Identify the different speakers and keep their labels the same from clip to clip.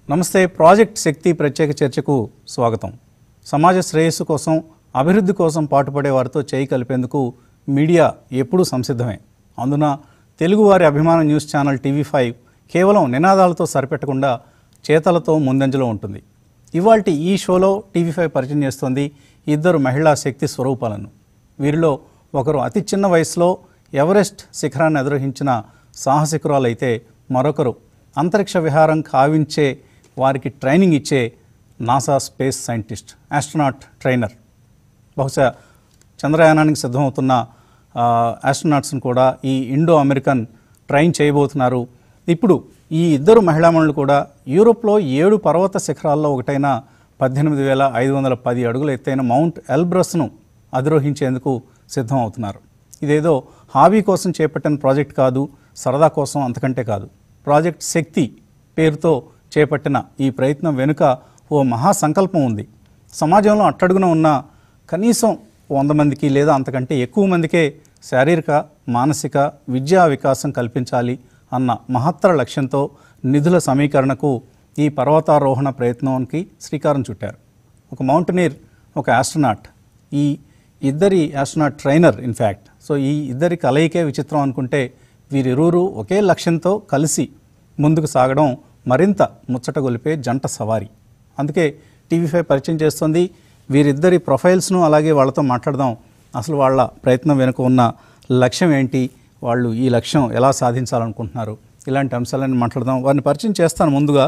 Speaker 1: నమస్తే ప్రాజెక్ట్ శక్తి ప్రత్యేక చర్చకు స్వాగతం సమాజ శ్రేయస్సు కోసం అభివృద్ధి కోసం పాటుపడే వారితో చేయి కలిపేందుకు మీడియా ఎప్పుడూ సంసిద్ధమే అందున తెలుగువారి అభిమాన న్యూస్ ఛానల్ టీవీ ఫైవ్ కేవలం నినాదాలతో సరిపెట్టకుండా చేతలతో ముందంజలో ఉంటుంది ఇవాల్టి ఈ షోలో టీవీ ఫైవ్ పరిచయం చేస్తోంది ఇద్దరు మహిళా శక్తి స్వరూపాలను వీరిలో ఒకరు అతి చిన్న వయసులో ఎవరెస్ట్ శిఖరాన్ని అధిరోహించిన సాహసికురాలైతే మరొకరు అంతరిక్ష విహారం కావించే వారికి ట్రైనింగ్ ఇచ్చే NASA space scientist astronaut trainer బహుశా చంద్రయానానికి సిద్ధమవుతున్న ఆ, ఆస్ట్రోనాట్స్ను కూడా ఈ ఇండో అమెరికన్ ట్రైన్ చేయబోతున్నారు ఇప్పుడు ఈ ఇద్దరు మహిళామణులు కూడా యూరోప్లో ఏడు పర్వత శిఖరాల్లో ఒకటైన పద్దెనిమిది వేల ఐదు వందల పది అడుగుల ఎత్తైన మౌంట్ ఎల్బ్రస్ను అధిరోహించేందుకు సిద్ధమవుతున్నారు ఇదేదో హాబీ కోసం చేపట్టిన ప్రాజెక్ట్ కాదు సరదా కోసం అంతకంటే కాదు ప్రాజెక్ట్ శక్తి పేరుతో చేపట్టిన ఈ ప్రయత్నం వెనుక ఓ మహా సంకల్పం ఉంది సమాజంలో అట్టడుగున ఉన్న కనీసం వంద మందికి లేదా అంతకంటే ఎక్కువ మందికే శారీరక మానసిక విద్యా వికాసం కల్పించాలి అన్న మహత్తర లక్ష్యంతో నిధుల సమీకరణకు ఈ పర్వతారోహణ ప్రయత్నానికి శ్రీకారం చుట్టారు ఒక మౌంటనీర్ ఒక ఆస్ట్రోనాట్ ఈ ఇద్దరి ఆస్ట్రోనాట్ ట్రైనర్ ఇన్ఫ్యాక్ట్ సో ఈ ఇద్దరి కలయికే విచిత్రం అనుకుంటే వీరిరువురు ఒకే లక్ష్యంతో కలిసి ముందుకు సాగడం మరింత ముచ్చట గొలిపే జంట సవారీ అందుకే టీవీ ఫైవ్ పరిచయం చేస్తుంది వీరిద్దరి ప్రొఫైల్స్ను అలాగే వాళ్ళతో మాట్లాడదాం అసలు వాళ్ళ ప్రయత్నం వెనుక ఉన్న లక్ష్యం ఏంటి వాళ్ళు ఈ లక్ష్యం ఎలా సాధించాలనుకుంటున్నారు ఇలాంటి అంశాలని మాట్లాడదాం వారిని పరిచయం చేస్తాను ముందుగా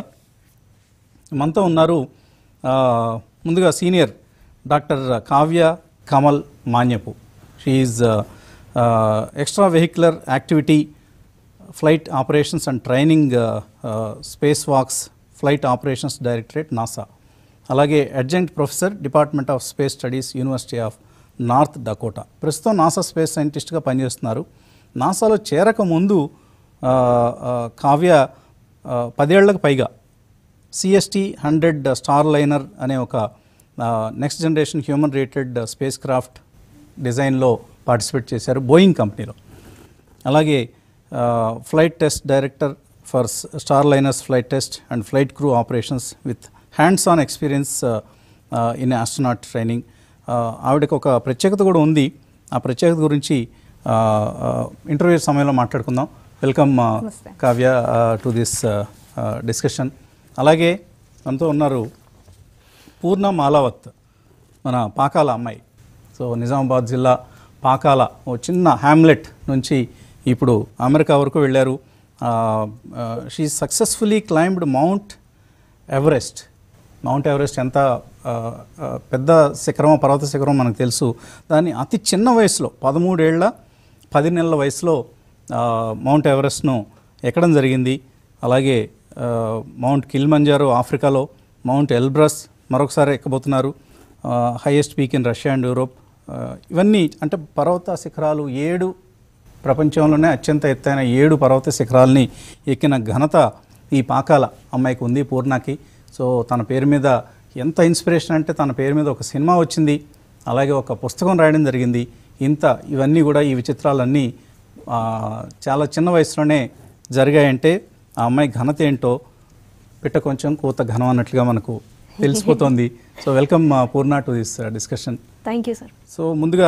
Speaker 1: మనతో ఉన్నారు ఆ, ముందుగా senior doctor Kavya Kamal Manyapu she extra vehicular activity flight operations and training space walks flight operations directorate NASA అలాగే adjunct professor department of space studies university of North Dakota ప్రస్తుతం నాసా స్పేస్ సైంటిస్ట్గా పనిచేస్తున్నారు నాసాలో చేరక ముందు ఆ, ఆ, కావ్య ఆ, పదేళ్లకు పైగా సిఎస్టీ హండ్రెడ్ స్టార్ లైనర్ అనే ఒక next generation human rated spacecraft డిజైన్లో పార్టిసిపేట్ చేశారు బోయింగ్ కంపెనీలో అలాగే flight test director for Starliners flight test and flight crew operations with hands on experience in astronaut training ఆవిడకి ఒక ప్రత్యేకత కూడా ఉంది ఆ ప్రత్యేకత గురించి ఇంటర్వ్యూ సమయంలో మాట్లాడుకుందాం welcome Kavya to this discussion అలాగే మనతో ఉన్నారు పూర్ణ మాలావత్ మన పాకాల అమ్మాయి సో నిజామాబాద్ జిల్లా పాకాల ఓ చిన్న హ్యామ్లెట్ నుంచి ఇప్పుడు అమెరికా వరకు వెళ్ళారు she successfully climbed mount Everest Mount Everest ఎంత ఆ, ఆ, పెద్ద శిఖరం పర్వత శిఖరం మనకు తెలుసు దాన్ని అతి చిన్న వయసులో పదమూడేళ్ల పది నెలల వయసులో ఆ, మౌంట్ ఎవరెస్ట్ను ఎక్కడం జరిగింది అలాగే ఆ, మౌంట్ కిల్మంజారో ఆఫ్రికాలో మౌంట్ ఎల్బ్రస్ మరొకసారి ఎక్కబోతున్నారు highest peak in Russia and Europe ఆ, ఇవన్నీ అంటే పర్వత శిఖరాలు ఏడు ప్రపంచంలోనే అత్యంత ఎత్తైన ఏడు పర్వత శిఖరాల్ని ఎక్కిన ఘనత ఈ పాకాల అమ్మాయికి ఉంది పూర్ణకి సో తన పేరు మీద ఎంత ఇన్స్పిరేషన్ అంటే తన పేరు మీద ఒక సినిమా వచ్చింది అలాగే ఒక పుస్తకం రాయడం జరిగింది ఇంత ఇవన్నీ కూడా ఈ విచిత్రాలన్నీ ఆ, చాలా చిన్న వయసులోనే జరిగాయంటే ఆ అమ్మాయి ఘనత ఏంటో పిట్ట కొంచెం కూత ఘనం అన్నట్లుగా మనకు తెలిసిపోతుంది so welcome Purna to this discussion
Speaker 2: thank you sir
Speaker 1: so ముందుగా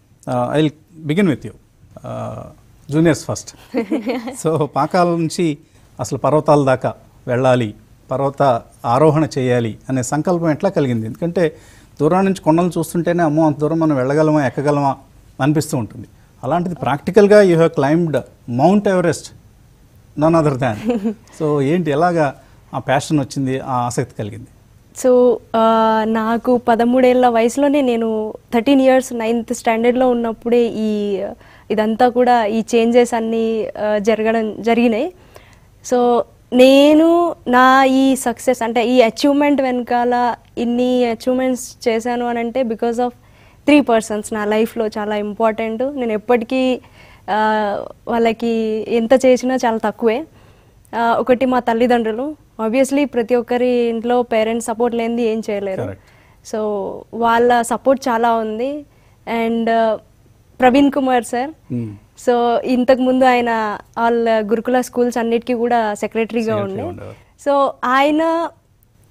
Speaker 1: I will begin with you juniors first so Pakala నుంచి అసలు పర్వతాల దాకా వెళ్ళాలి పర్వత ఆరోహణ చేయాలి అనే సంకల్పం ఎట్లా కలిగింది ఎందుకంటే దూరం నుంచి కొండలు చూస్తుంటేనే అమ్మో అంత దూరం మనం వెళ్ళగలమా ఎక్కగలమా అనిపిస్తూ ఉంటుంది అలాంటిది ప్రాక్టికల్గా you have climbed mount Everest none other than so ఏంటి ఎలాగా ఆ ప్యాషన్ వచ్చింది ఆ ఆసక్తి కలిగింది
Speaker 2: సో ఆ, నాకు పదమూడేళ్ల వయసులోనే నేను థర్టీన్ ఇయర్స్ నైన్త్ స్టాండర్డ్లో ఉన్నప్పుడే ఈ ఇదంతా కూడా ఈ చేంజెస్ అన్నీ ఆ, జరగడం జరిగినాయి సో నేను నా ఈ సక్సెస్ అంటే ఈ అచీవ్మెంట్ వెనకాల ఇన్ని అచీవ్మెంట్స్ చేశాను అని అంటే బికాస్ ఆఫ్ త్రీ పర్సన్స్ నా లైఫ్లో చాలా ఇంపార్టెంట్ నేను ఎప్పటికీ ఆ, వాళ్ళకి ఎంత చేసినా చాలా తక్కువే ఆ, ఒకటి మా తల్లిదండ్రులు ఆబ్వియస్లీ ప్రతి ఒక్కరి ఇంట్లో పేరెంట్స్ సపోర్ట్ లేనిది ఏం చేయలేరు
Speaker 1: Correct.
Speaker 2: సో వాళ్ళ సపోర్ట్ చాలా ఉంది and Praveen Kumar sir
Speaker 1: Hmm.
Speaker 2: So ఇంతకు ముందు ఆయన ఆల్ గురుకుల స్కూల్స్ అన్నిటికీ కూడా సెక్రటరీగా
Speaker 1: Secretary
Speaker 2: ఉండే
Speaker 1: ఉండేవారు.
Speaker 2: సో ఆయన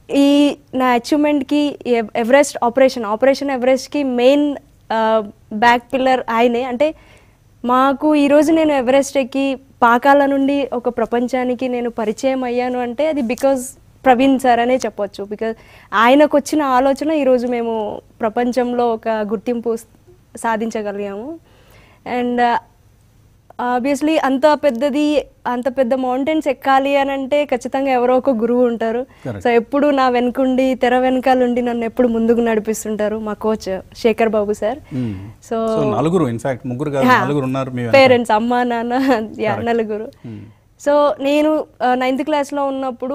Speaker 2: ఈ నా అచీవ్మెంట్కి ఎవరెస్ట్ ఆపరేషన్ ఆపరేషన్ ఎవరెస్ట్కి మెయిన్ బ్యాక్ పిల్లర్ ఆయనే అంటే మాకు ఈరోజు నేను ఎవరెస్ట్ ఎక్కి పాకాల నుండి ఒక ప్రపంచానికి నేను పరిచయం అయ్యాను అంటే అది బికాజ్ ప్రవీణ్ సార్ అనే చెప్పొచ్చు బికాజ్ ఆయనకు వచ్చిన ఆలోచన ఈరోజు మేము ప్రపంచంలో ఒక గుర్తింపు సాధించగలిగాము అండ్ ఆబ్వియస్లీ అంత పెద్దది అంత పెద్ద మౌంటైన్స్ ఎక్కాలి అని అంటే ఖచ్చితంగా ఎవరో ఒక గురువు ఉంటారు
Speaker 1: Correct.
Speaker 2: సో ఎప్పుడు నా వెనుకుండి తెర వెనకాలండి నన్ను ఎప్పుడు ముందుకు నడిపిస్తుంటారు మా కోచ్ శేఖర్ బాబు సార్
Speaker 1: మ్మ్.
Speaker 2: సో
Speaker 1: సో నలుగురు ఇన్ఫాక్ట్ ముగ్గురు కాదు నలుగురు ఉన్నారు మీ వెనక.
Speaker 2: పేరెంట్స్ అమ్మ నాన్న యా
Speaker 1: Correct.
Speaker 2: నలుగురు
Speaker 1: మ్మ్.
Speaker 2: సో నేను నైన్త్ క్లాస్లో ఉన్నప్పుడు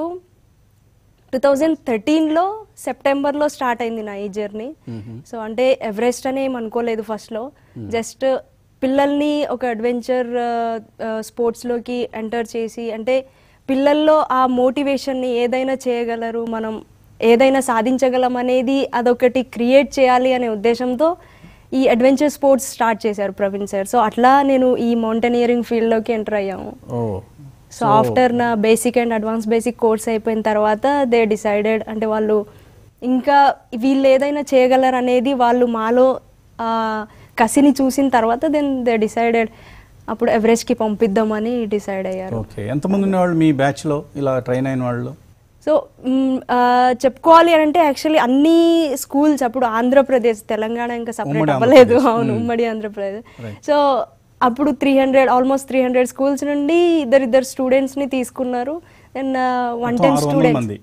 Speaker 2: టూ థౌజండ్ థర్టీన్లో సెప్టెంబర్లో స్టార్ట్ అయింది నా ఈ జర్నీ
Speaker 1: మ్మ్.
Speaker 2: సో అంటే ఎవరెస్ట్ అని ఏం అనుకోలేదు ఫస్ట్లో జస్ట్ పిల్లల్ని ఒక అడ్వెంచర్ స్పోర్ట్స్లోకి ఎంటర్ చేసి అంటే పిల్లల్లో ఆ మోటివేషన్ని ఏదైనా చేయగలరు మనం ఏదైనా సాధించగలం అనేది అదొకటి క్రియేట్ చేయాలి అనే ఉద్దేశంతో ఈ అడ్వెంచర్ స్పోర్ట్స్ స్టార్ట్ చేశారు ప్రవీణ్ సార్ సో అట్లా నేను ఈ మౌంటైనియరింగ్ ఫీల్డ్లోకి ఎంటర్ అయ్యాము
Speaker 1: ఓ
Speaker 2: సో ఆఫ్టర్ నా basic and advance basic course అయిపోయిన తర్వాత దే డిసైడెడ్ అంటే వాళ్ళు ఇంకా వీళ్ళు ఏదైనా చేయగలరు అనేది వాళ్ళు మాలో ఆ, కసిని చూసిన తర్వాత దెన్ దే డిసైడెడ్ అప్పుడు ఎవరెస్ట్కి పంపిద్దామని డిసైడ్ అయ్యారు
Speaker 1: ఓకే ఎంతమంది ఉండేవాళ్ళు మీ బ్యాచ్లో ఇలా ట్రైన్ అయిన వాళ్ళు
Speaker 2: సో మ్, ఆ, చెప్పుకోవాలి అని అంటే యాక్చువల్లీ అన్ని స్కూల్స్ అప్పుడు ఆంధ్రప్రదేశ్ తెలంగాణ ఇంకా సపరేట్
Speaker 1: ఉమ్మడి
Speaker 2: అవ్వలేదు
Speaker 1: ఆంధ్రప్రదేశ్.
Speaker 2: అవును
Speaker 1: మ్.
Speaker 2: ఉమ్మడి ఆంధ్రప్రదేశ్
Speaker 1: Right.
Speaker 2: సో అప్పుడు three hundred almost three hundred schools నుండి ఇద్దరిద్దరు స్టూడెంట్స్ ని తీసుకున్నారు దెన్ వన్
Speaker 1: మొత్తం
Speaker 2: టెన్
Speaker 1: 600
Speaker 2: స్టూడెంట్స్
Speaker 1: మంది.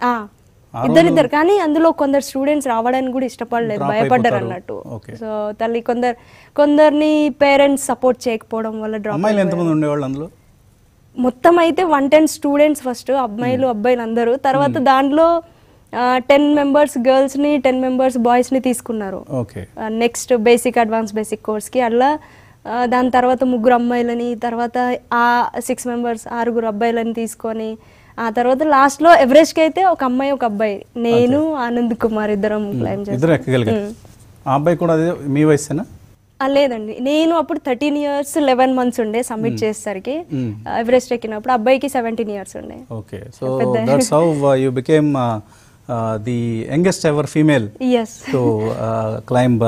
Speaker 1: ఆరు
Speaker 2: ఇద్దరిద్దరు కానీ అందులో కొందరు స్టూడెంట్స్ రావడానికి కూడా ఇష్టపడలేదు
Speaker 1: Drop
Speaker 2: భయపడ్డారు
Speaker 1: అయిపోతారు.
Speaker 2: అన్నట్టు
Speaker 1: Okay.
Speaker 2: సో తల్లి కొందరు కొందరిని పేరెంట్స్ సపోర్ట్ చేయకపోవడం వల్ల డ్రాప్
Speaker 1: అమ్మాయిలు ఎంతమంది ఉండేవాళ్ళు అందులో
Speaker 2: మొత్తం అయితే వన్ టెన్ స్టూడెంట్స్ ఫస్ట్ అమ్మాయిలు అబ్బాయిలు అందరూ తర్వాత దాంట్లో టెన్ మెంబర్స్ గర్ల్స్ ని టెన్ మెంబర్స్ బాయ్స్ ని తీసుకున్నారు
Speaker 1: okay
Speaker 2: next basic advance basic course కి అట్లా ఆ, దాని తర్వాత ముగ్గురు అమ్మాయిలని తర్వాత ఆ సిక్స్ మెంబర్స్ ఆరుగురు అబ్బాయిలని తీసుకొని ఆ తర్వాత లాస్ట్ లో ఎవరెస్ట్ కి అయితే ఒక అమ్మాయి ఒక అబ్బాయి నేను ఆనంద్ కుమార్ ఇద్దరం క్లైమ్
Speaker 1: ఇద్దరు ఎక్కగలిగారు ఆ అబ్బాయి కూడా అదే మీ వయసేనా
Speaker 2: లేదండి నేను అప్పుడు థర్టీన్ ఇయర్స్ లెవెన్ మంత్స్ ఉండే సబ్మిట్ చేసేసరికి
Speaker 1: Hmm.
Speaker 2: ఎవరెస్ట్ ఎక్కినప్పుడు అబ్బాయికి సెవెంటీన్ ఇయర్స్ ఉండే
Speaker 1: ఓకే సో
Speaker 2: పెద్ద-
Speaker 1: that's how you became the youngest ever female
Speaker 2: yes
Speaker 1: to climb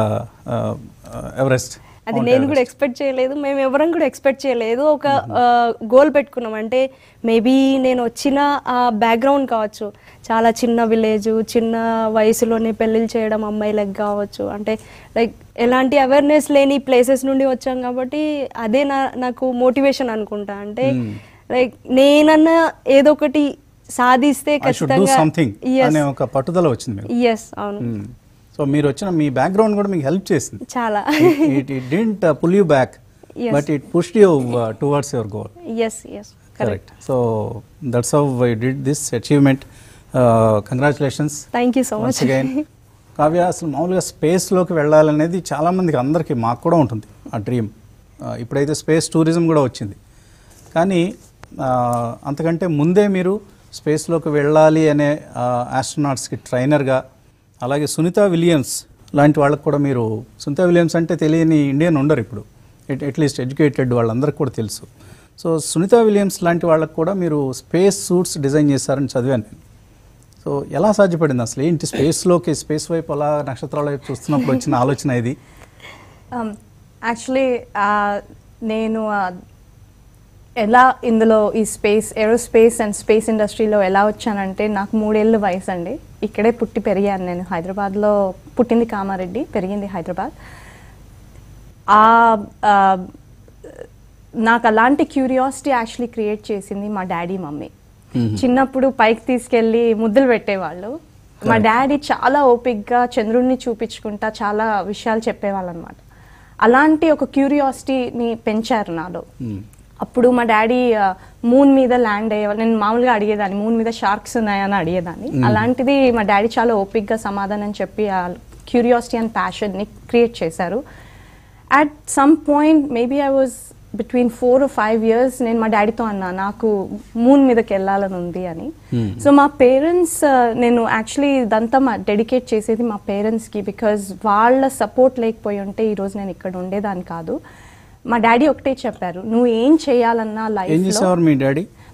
Speaker 1: Everest
Speaker 2: అది నేను కూడా ఎక్స్పెక్ట్ చేయలేదు మేము ఎవరం కూడా ఎక్స్పెక్ట్ చేయలేదు ఒక గోల్ పెట్టుకున్నాం అంటే మేబీ నేను వచ్చిన ఆ బ్యాక్గ్రౌండ్ కావచ్చు చాలా చిన్న విలేజ్ చిన్న వయసులోనే పెళ్ళిళ్ళు చేయడం అమ్మాయిలకు కావచ్చు అంటే లైక్ ఎలాంటి అవేర్నెస్ లేని ప్లేసెస్ నుండి వచ్చాం కాబట్టి అదే నా నాకు మోటివేషన్ అనుకుంటా అంటే
Speaker 1: Hmm.
Speaker 2: లైక్ నేనన్నా ఏదో ఒకటి సాధిస్తే
Speaker 1: ఐ షుడ్ డూ
Speaker 2: ఖచ్చితంగా
Speaker 1: సంథింగ్ అనే ఒక పట్టుదల వచ్చింది మీకు
Speaker 2: ఎస్ అవును
Speaker 1: సో మీరు వచ్చిన మీ బ్యాక్గ్రౌండ్ కూడా మీకు హెల్ప్ చేసింది
Speaker 2: చాలా
Speaker 1: it it didn't pull you back
Speaker 2: Yes.
Speaker 1: But it pushed you towards your goal
Speaker 2: yes yes correct
Speaker 1: correct so that's how I did this achievement congratulations
Speaker 2: thank you so much
Speaker 1: again Kavya అసలు మామూలుగా స్పేస్లోకి వెళ్ళాలనేది చాలామందికి అందరికీ మాకు కూడా ఉంటుంది ఆ dream ఇప్పుడైతే space tourism కూడా వచ్చింది కానీ ఆ, అంతకంటే ముందే మీరు స్పేస్లోకి వెళ్ళాలి అనే ఆస్ట్రోనాట్స్కి ట్రైనర్గా అలాగే సునీత విలియమ్స్ లాంటి వాళ్ళకి కూడా మీరు సునీత విలియమ్స్ అంటే తెలియని ఇండియన్ ఉండరు ఇప్పుడు అట్లీస్ట్ ఎడ్యుకేటెడ్ వాళ్ళందరికీ కూడా తెలుసు సో సునీత విలియమ్స్ లాంటి వాళ్ళకి కూడా మీరు స్పేస్ సూట్స్ డిజైన్ చేశారని చదివాను నేను సో ఎలా సాధ్యపడింది అసలు ఏంటి స్పేస్లోకి స్పేస్ వైపు అలా నక్షత్రాల వైపు చూస్తున్నప్పుడు వచ్చిన ఆలోచన ఇది
Speaker 3: యాక్చువల్లీ నేను uh, ఎలా ఇందులో ఈ స్పేస్ ఏరోస్పేస్ అండ్ స్పేస్ ఇండస్ట్రీలో ఎలా వచ్చానంటే నాకు మూడేళ్ళు వయసు అండి ఇక్కడే పుట్టి పెరిగాను నేను హైదరాబాద్లో పుట్టింది కామారెడ్డి పెరిగింది హైదరాబాద్ ఆ ఆ, నాకు అలాంటి క్యూరియాసిటీ యాక్చువల్లీ క్రియేట్ చేసింది మా డాడీ మమ్మీ
Speaker 1: Mhm.
Speaker 3: చిన్నప్పుడు పైకి తీసుకెళ్ళి ముద్దులు పెట్టేవాళ్ళు మా డాడీ చాలా ఓపిక్గా చంద్రుడిని చూపించుకుంటా చాలా విషయాలు చెప్పేవాళ్ళు అనమాట అలాంటి ఒక క్యూరియాసిటీని పెంచారు నాలో
Speaker 1: మ్మ్.
Speaker 3: అప్పుడు మా డాడీ మూన్ మీద ల్యాండ్ అయ్యేవాళ్ళు నేను మామూలుగా అడిగేదాన్ని మూన్ మీద షార్క్స్ ఉన్నాయని అడిగేదాన్ని అలాంటిది మా డాడీ చాలా ఓపిక్గా సమాధానం చెప్పి ఆ క్యూరియాసిటీ అండ్ ప్యాషన్ని క్రియేట్ చేశారు at some point maybe I was between four five years నేను మా డాడీతో అన్నా నాకు మూన్ మీదకి వెళ్ళాలని ఉంది అని
Speaker 1: Hmm.
Speaker 3: సో మా పేరెంట్స్ నేను యాక్చువల్లీ ఇదంతా మా డెడికేట్ చేసేది మా పేరెంట్స్కి బికాజ్ వాళ్ళ సపోర్ట్ లేకపోయి ఉంటే ఈరోజు నేను ఇక్కడ ఉండేదాన్ని కాదు మా డాడీ ఒకటే చెప్పారు నువ్వు ఏం చేయాలన్నా
Speaker 1: ఏం
Speaker 3: లైఫ్లో
Speaker 1: చేసేవారు మీ డాడీ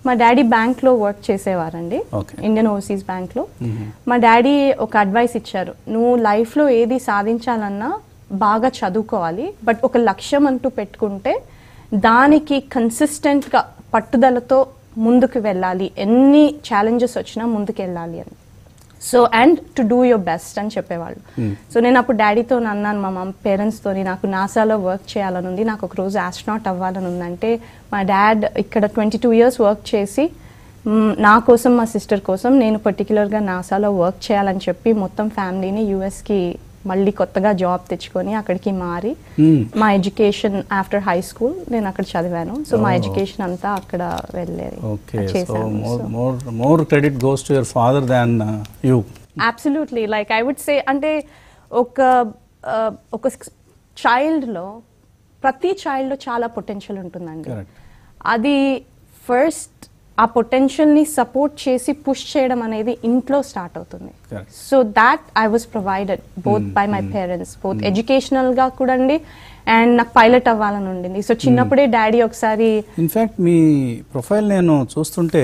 Speaker 3: మా డాడీ బ్యాంక్లో వర్క్ చేసేవారండి
Speaker 1: Okay.
Speaker 3: ఇండియన్ ఓవర్సీస్ బ్యాంక్లో మా డాడీ ఒక అడ్వైస్ ఇచ్చారు నువ్వు లైఫ్లో ఏది సాధించాలన్నా బాగా చదువుకోవాలి బట్ ఒక లక్ష్యం అంటూ పెట్టుకుంటే దానికి కన్సిస్టెంట్గా పట్టుదలతో ముందుకు వెళ్ళాలి ఎన్ని ఛాలెంజెస్ వచ్చినా ముందుకు వెళ్ళాలి అని so and to do your best అని చెప్పేవాళ్ళు సో నేను అప్పుడు డాడీతో అన్నాను మా మమ్ పేరెంట్స్తో నాకు నాసాలో వర్క్ చేయాలని ఉంది నాకు ఒక రోజు ఆస్ట్రానాట్ అవ్వాలని ఉందంటే మా డాడ్ ఇక్కడ ట్వంటీ టూ ఇయర్స్ వర్క్ చేసి మ్, నా కోసం మా సిస్టర్ కోసం నేను పర్టికులర్గా నాసాలో వర్క్ చేయాలని చెప్పి మొత్తం ఫ్యామిలీని యూఎస్కి మళ్ళీ కొత్తగా జాబ్ తెచ్చుకొని అక్కడికి మారి
Speaker 1: Hmm.
Speaker 3: మా ఎడ్యుకేషన్ ఆఫ్టర్ హై స్కూల్ నేను అక్కడ చదివాను సో మా
Speaker 1: Oh.
Speaker 3: ఎడ్యుకేషన్ అంతా అక్కడ వెళ్ళేది
Speaker 1: ఓకే సో
Speaker 3: చేశాను
Speaker 1: more
Speaker 3: So-
Speaker 1: more more credit goes to your father than you
Speaker 3: absolutely like I would say అంటే ఒక uh, ఒక చైల్డ్లో ప్రతి చైల్డ్లో చాలా పొటెన్షియల్ ఉంటుందండి
Speaker 1: Correct.
Speaker 3: అది ఫస్ట్ ఆ పొటెన్షియల్ని సపోర్ట్ చేసి పుష్ చేయడం అనేది ఇంట్లో స్టార్ట్ అవుతుంది
Speaker 1: Correct.
Speaker 3: So that I was provided both by my parents both ఎడ్యుకేషనల్గా కూడా అండి అండ్ నాకు పైలట్ అవ్వాలని ఉండింది సో చిన్నప్పుడే డాడీ ఒకసారి
Speaker 1: ఇన్ఫ్యాక్ట్ మీ ప్రొఫైల్ నేను చూస్తుంటే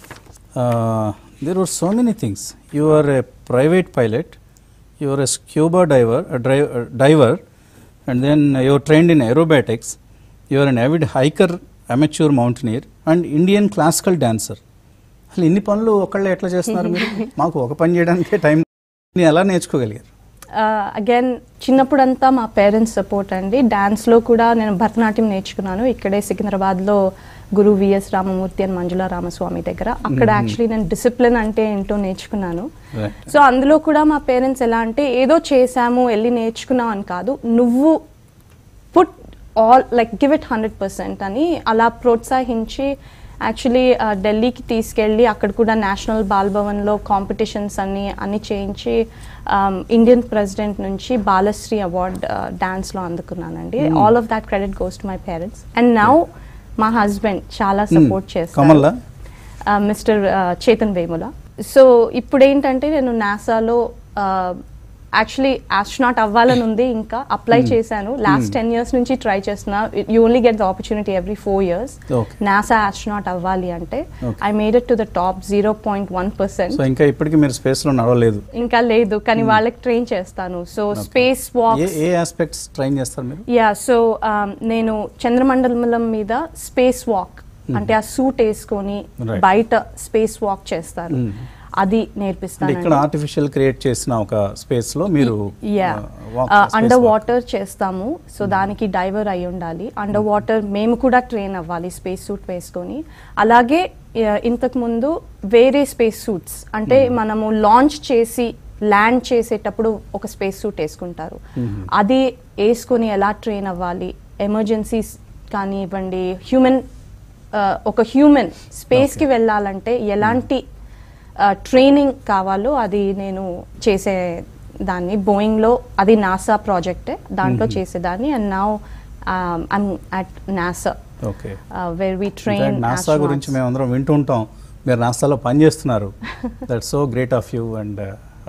Speaker 1: there were so many things you are a private pilot you are a scuba diver diver and then you are trained in aerobatics you are an avid hiker amateur mountaineer and Indian classical dancer అసలు ఇన్ని పనులు ఒకళ్ళే ఎట్లా చేస్తున్నారు మీరు మాకు ఒక పని చేయడానికే టైం ఎలా నేర్చుకోగలిగారు
Speaker 3: అగైన్ చిన్నప్పుడంతా మా పేరెంట్స్ సపోర్ట్ అండి డాన్స్లో కూడా నేను భరతనాట్యం నేర్చుకున్నాను ఇక్కడే సికింద్రాబాద్లో గురు విఎస్ రామమూర్తి అని మంజుల రామస్వామి దగ్గర అక్కడ యాక్చువల్లీ నేను డిసిప్లిన్ అంటే ఏంటో నేర్చుకున్నాను
Speaker 1: Right.
Speaker 3: సో అందులో కూడా మా పేరెంట్స్ ఎలా అంటే ఏదో చేశాము వెళ్ళి నేర్చుకున్నాం అని కాదు నువ్వు put all like give it hundred percent అని అలా ప్రోత్సహించి యాక్చువల్లీ ఢిల్లీకి తీసుకెళ్ళి అక్కడ కూడా నేషనల్ బాల్ భవన్లో కాంపిటీషన్స్ అన్ని అన్ని చేయించి ఇండియన్ ప్రెసిడెంట్ నుంచి బాలశ్రీ అవార్డ్ డాన్స్లో అందుకున్నానండి all of that credit goes to my parents and now మా హస్బెండ్ చాలా సపోర్ట్ చేస్తారు
Speaker 1: కమల్లా
Speaker 3: మిస్టర్ చేతన్ వేముల సో ఇప్పుడు ఏంటంటే నేను నాసాలో యాక్చువల్లీ ఆస్ట్రోనాట్ అవ్వాలని ఉంది ఇంకా అప్లై చేశాను లాస్ట్ టెన్ ఇయర్స్ నుంచి ట్రై చేస్తున్నా you only get the opportunity every four years
Speaker 1: Okay.
Speaker 3: NASA astronaut అవ్వాలి అంటే
Speaker 1: Okay.
Speaker 3: I made it to the top zero point one percent
Speaker 1: so ఇంకా ఇప్పటికీ మీరు స్పేస్లో నడవలేదు
Speaker 3: ఇంకా లేదు కానీ వాళ్ళకి ట్రైన్ చేస్తాను so space
Speaker 1: a
Speaker 3: walk
Speaker 1: a aspects train చేస్తారు మీరు
Speaker 3: యా సో నేను చంద్రమండలం మీద స్పేస్ వాక్ అంటే ఆ సూట్ వేసుకొని
Speaker 1: Right.
Speaker 3: బయట స్పేస్ వాక్ చేస్తారు అది
Speaker 1: అంటే
Speaker 3: నేర్పిస్తాను
Speaker 1: ఇక్కడ ఆర్టిఫిషియల్ క్రియేట్ చేసిన ఒక స్పేస్ లో మీరు
Speaker 3: yeah
Speaker 1: uh, walk- space
Speaker 3: under
Speaker 1: walk.
Speaker 3: Water చేస్తాము సో దానికి డైవర్ అయి ఉండాలి అండర్ వాటర్ మేము కూడా ట్రైన్ అవ్వాలి స్పేస్ సూట్ వేసుకొని అలాగే uh, ఇంతకు ముందు వేరే స్పేస్ సూట్స్ అంటే మనము లాంచ్ చేసి ల్యాండ్ చేసేటప్పుడు ఒక స్పేస్ సూట్ వేసుకుంటారు అది వేసుకొని ఎలా ట్రైన్ అవ్వాలి ఎమర్జెన్సీస్ కానివ్వండి హ్యూమన్ ఒక హ్యూమన్ స్పేస్కి వెళ్ళాలంటే ఎలాంటి ట్రైనింగ్ కావాలో అది నేను చేసే దాన్ని బోయింగ్లో అది నాసా ప్రాజెక్టే దాంట్లో చేసేదాన్ని and now I'm at NASA
Speaker 1: okay
Speaker 3: where we train
Speaker 1: NASA గురించి మేము అందరం వింటూ ఉంటాం మీరు నాసాలో పనిచేస్తున్నారు that so great of you and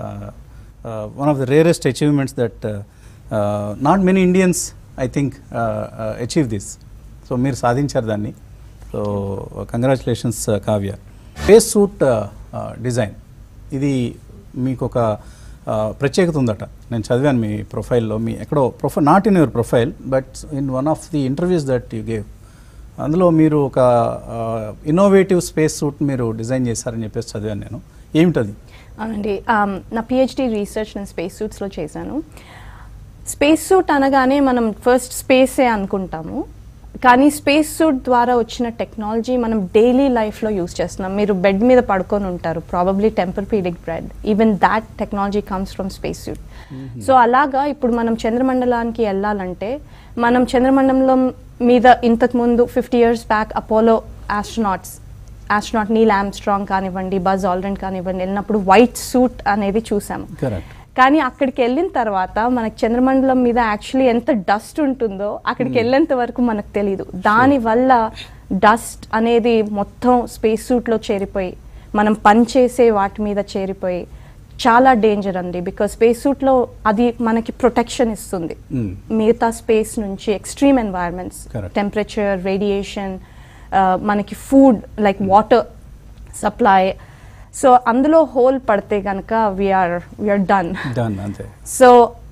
Speaker 1: one of the rarest achievements that not many Indians I think achieve this so మీరు సాధించారు దాన్ని so congratulations Kavya space suit design ఇది మీకు ఒక uh, ప్రత్యేకత ఉందట నేను చదివాను మీ ప్రొఫైల్లో మీ ఎక్కడో profile not in your profile but in one of the interviews that you gave అందులో మీరు ఒక ఇన్నోవేటివ్ స్పేస్ సూట్ మీరు డిజైన్ చేశారని చెప్పేసి చదివాను నేను ఏమిటది
Speaker 3: అవునండి um, నా పిహెచ్డి రీసెర్చ్ నేను స్పేస్ సూట్స్లో చేశాను స్పేస్ సూట్ అనగానే మనం ఫస్ట్ స్పేసే అనుకుంటాము కానీ స్పేస్ సూట్ ద్వారా వచ్చిన టెక్నాలజీ మనం డైలీ లైఫ్లో యూస్ చేస్తున్నాం మీరు బెడ్ మీద పడుకొని ఉంటారు probably Tempurpedic bed even that technology comes from space suit so అలాగా ఇప్పుడు మనం చంద్రమండలానికి వెళ్ళాలంటే మనం చంద్రమండలం మీద ఇంతకు ముందు fifty years back Apollo astronauts astronaut Neil Armstrong కానివ్వండి బజ్ ఆల్రెండ్ కానివ్వండి వెళ్ళినప్పుడు వైట్ సూట్ అనేది చూసాము
Speaker 1: కరెక్ట్
Speaker 3: కానీ అక్కడికి వెళ్ళిన తర్వాత మనకి చంద్రమండలం మీద యాక్చువల్లీ ఎంత డస్ట్ ఉంటుందో అక్కడికి వెళ్ళేంత వరకు మనకు తెలియదు దానివల్ల డస్ట్ అనేది మొత్తం స్పేస్ సూట్లో చేరిపోయి మనం పనిచేసే వాటి మీద చేరిపోయి చాలా డేంజర్ అండి బికాస్ స్పేస్ సూట్లో అది మనకి ప్రొటెక్షన్ ఇస్తుంది
Speaker 1: Mm.
Speaker 3: మిగతా స్పేస్ నుంచి extreme environments
Speaker 1: Correct.
Speaker 3: Temperature radiation మనకి food like water supply so అందులో హోల్ పడితే కనుక వీఆర్ వీఆర్ డన్
Speaker 1: డన్ అంతే
Speaker 3: సో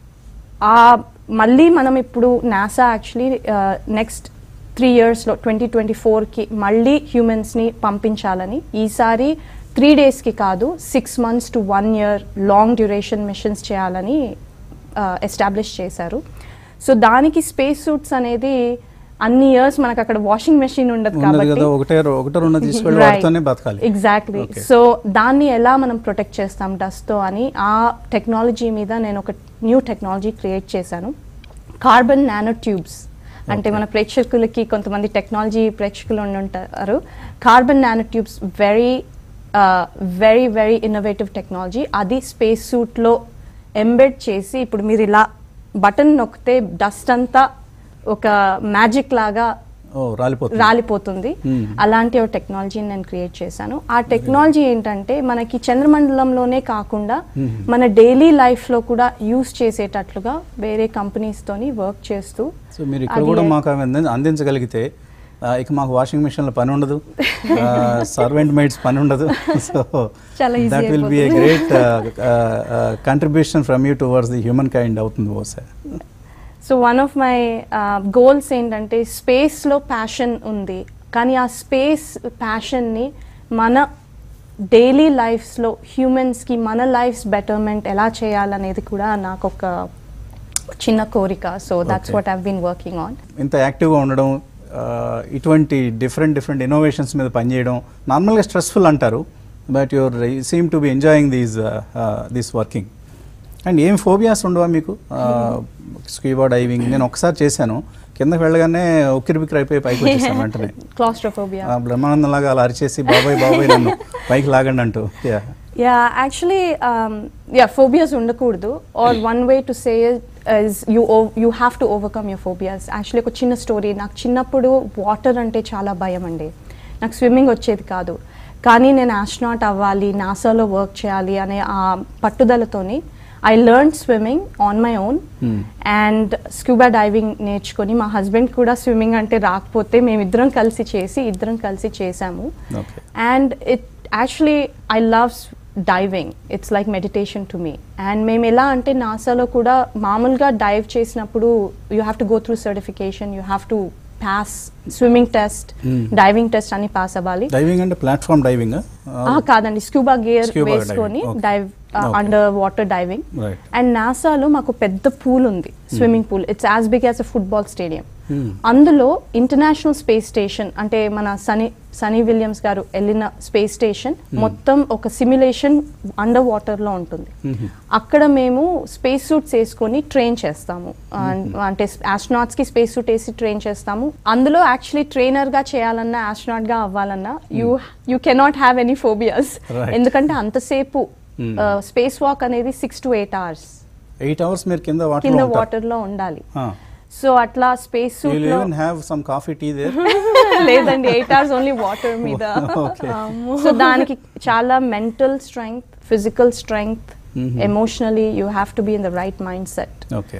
Speaker 3: ఆ మళ్ళీ మనం ఇప్పుడు నాసా యాక్చువల్లీ నెక్స్ట్ త్రీ ఇయర్స్లో ట్వంటీ ట్వంటీ ఫోర్కి మళ్ళీ హ్యూమన్స్ని పంపించాలని ఈసారి త్రీ డేస్కి కాదు six months to one year long duration missions చేయాలని ఎస్టాబ్లిష్ చేశారు సో దానికి స్పేస్ సూట్స్ అనేది అన్ని ఇయర్స్ మనకు అక్కడ వాషింగ్ మెషిన్ ఉండదు
Speaker 1: ఉండదు
Speaker 3: కాబట్టి
Speaker 1: కదా ఒకటే ఒకటో రెండు తీసుకెళ్ళి వాటితోనే బతకాలి
Speaker 3: ఎగ్జాక్ట్లీ
Speaker 1: Okay.
Speaker 3: సో దాన్ని ఎలా మనం ప్రొటెక్ట్ చేస్తాం dust తో అని ఆ టెక్నాలజీ మీద నేను ఒక న్యూ టెక్నాలజీ క్రియేట్ చేశాను కార్బన్ నానో ట్యూబ్స్ అంటే
Speaker 1: Okay.
Speaker 3: మన ప్రేక్షకులకి కొంతమంది టెక్నాలజీ ప్రేక్షకులు ఉండి ఉంటారు carbon nano tubes very very very innovative technology అది స్పేస్ సూట్లో ఎంబెడ్ చేసి ఇప్పుడు మీరు ఇలా బటన్ నొక్కితే డస్ట్ అంతా ఒక మ్యాజిక్ లాగా
Speaker 1: ఓ రాలిపోతుంది
Speaker 3: రాలిపోతుంది
Speaker 1: Hmm.
Speaker 3: అలాంటి ఒక టెక్నాలజీని నేను క్రియేట్ చేశాను ఆ టెక్నాలజీ ఏంటంటే మనకి చంద్రమండలంలోనే కాకుండా
Speaker 1: Hmm.
Speaker 3: మన డైలీ లైఫ్ లో కూడా యూస్ చేసేటట్లుగా వేరే కంపెనీస్ తోని వర్క్ చేస్తూ
Speaker 1: సో మీరు ఇక్కడ
Speaker 3: అది-
Speaker 1: కూడా మాకు అవి అంది- అందించగలిగితే ఆ, ఇక మాకు వాషింగ్ మిషన్లో పని ఉండదు సర్వెంట్ మైడ్స్ పని ఉండదు సో
Speaker 2: చాలా easy
Speaker 1: that will be a great contribution from you towards the human kind అవుతుంది బహుశా
Speaker 3: so one of my goals ఏంటంటే స్పేస్లో ప్యాషన్ ఉంది కానీ ఆ స్పేస్ ప్యాషన్ని మన డైలీ లైఫ్స్లో హ్యూమన్స్కి మన లైఫ్స్ బెటర్మెంట్ ఎలా చేయాలనేది కూడా నాకు ఒక చిన్న కోరిక so that's
Speaker 1: Okay.
Speaker 3: What have been working on
Speaker 1: ఇంత యాక్టివ్గా ఉండడం ఆ, ఇటువంటి డిఫరెంట్ డిఫరెంట్ ఇన్నోవేషన్స్ మీద పనిచేయడం నార్మల్గా స్ట్రెస్ఫుల్ అంటారు but your seem to be enjoying these this working and ఏం ఫోబియాస్ ఉండవా మీకు స్కీబా డైవింగ్ నేను ఒకసారి చేశాను కిందకి వెళ్ళగానే ఉక్కిరి బిక్కిరి అయిపోయి పైకి వచ్చేసాను వెంటనే
Speaker 3: క్లాస్ట్రోఫోబియా
Speaker 1: ఆ, బ్రహ్మానందం లాగా అలా అరిచేసి బాబాయ్ బాబాయ్ నన్ను పైకి లాగండి అంటూ yeah
Speaker 3: yeah actually yeah phobias ఉండకూడదు or one way to say is you you have to overcome your phobias actually ఒక చిన్న స్టోరీ నాకు చిన్నప్పుడు వాటర్ అంటే చాలా భయం అండి నాకు స్విమ్మింగ్ వచ్చేది కాదు కానీ నేను ఆస్ట్రానాట్ అవ్వాలి నాసాలో వర్క్ చేయాలి అనే ఆ పట్టుదలతోని I learn swimming on my own
Speaker 1: Hmm.
Speaker 3: And scuba diving నేర్చుకొని మా హస్బెండ్ కూడా స్విమ్మింగ్ అంటే రాకపోతే మేమిద్దరం కలిసి చేసి ఇద్దరం కలిసి చేసాము
Speaker 1: okay
Speaker 3: and it actually I love diving it's like meditation to me and మేము ఎలా అంటే నాసాలో కూడా మామూలుగా డైవ్ చేసినప్పుడు you have to go through certification you have to pass swimming test
Speaker 1: Hmm.
Speaker 3: Diving test అని పాస్ అవ్వాలి
Speaker 1: డైవింగ్ అంటే ప్లాట్ఫామ్ డైవింగ్
Speaker 3: ఆ, కాదండి స్క్యూబా గేర్
Speaker 1: Scuba
Speaker 3: వేసుకొని
Speaker 1: diving, okay.
Speaker 3: Dive
Speaker 1: Okay.
Speaker 3: Under water diving
Speaker 1: right
Speaker 3: and నాసాలో మాకు పెద్ద pool ఉంది swimming pool it's as big as a football stadium
Speaker 1: Hmm.
Speaker 3: అందులో ఇంటర్నేషనల్ స్పేస్ స్టేషన్ అంటే మన సనీ సనీ విలియమ్స్ గారు వెళ్ళిన స్పేస్ స్టేషన్ మొత్తం ఒక సిమ్యులేషన్ అండర్ వాటర్ లో ఉంటుంది అక్కడ మేము స్పేస్ సూట్స్ వేసుకొని ట్రైన్ చేస్తాము అన్- అంటే ఆస్ట్రోనాట్స్ కి స్పేస్ సూట్ వేసి ట్రైన్ చేస్తాము అందులో యాక్చువల్లీ ట్రైనర్ గా చేయాలన్నా ఆస్ట్రోనాట్ గా అవ్వాలన్నా you you cannot have any phobias
Speaker 1: Right.
Speaker 3: ఎందుకంటే అంతసేపు
Speaker 1: Hmm.
Speaker 3: స్పేస్ వాక్ అనేది six to eight hours
Speaker 1: eight hours మీరు కింద
Speaker 3: కింద
Speaker 1: వాటర్
Speaker 3: వాటర్ లో ఉండాలి సో అట్లా స్పేస్
Speaker 1: యూ
Speaker 3: సూట్ లో
Speaker 1: even have some coffee tea there
Speaker 3: లేదండి ఎయిట్ అవర్స్ ఓన్లీ వాటర్ మీద
Speaker 1: Okay.
Speaker 3: సో దానికి చాలా mental strength physical strength
Speaker 1: Mhm.
Speaker 3: Emotionally you have to be in the right mindset
Speaker 1: okay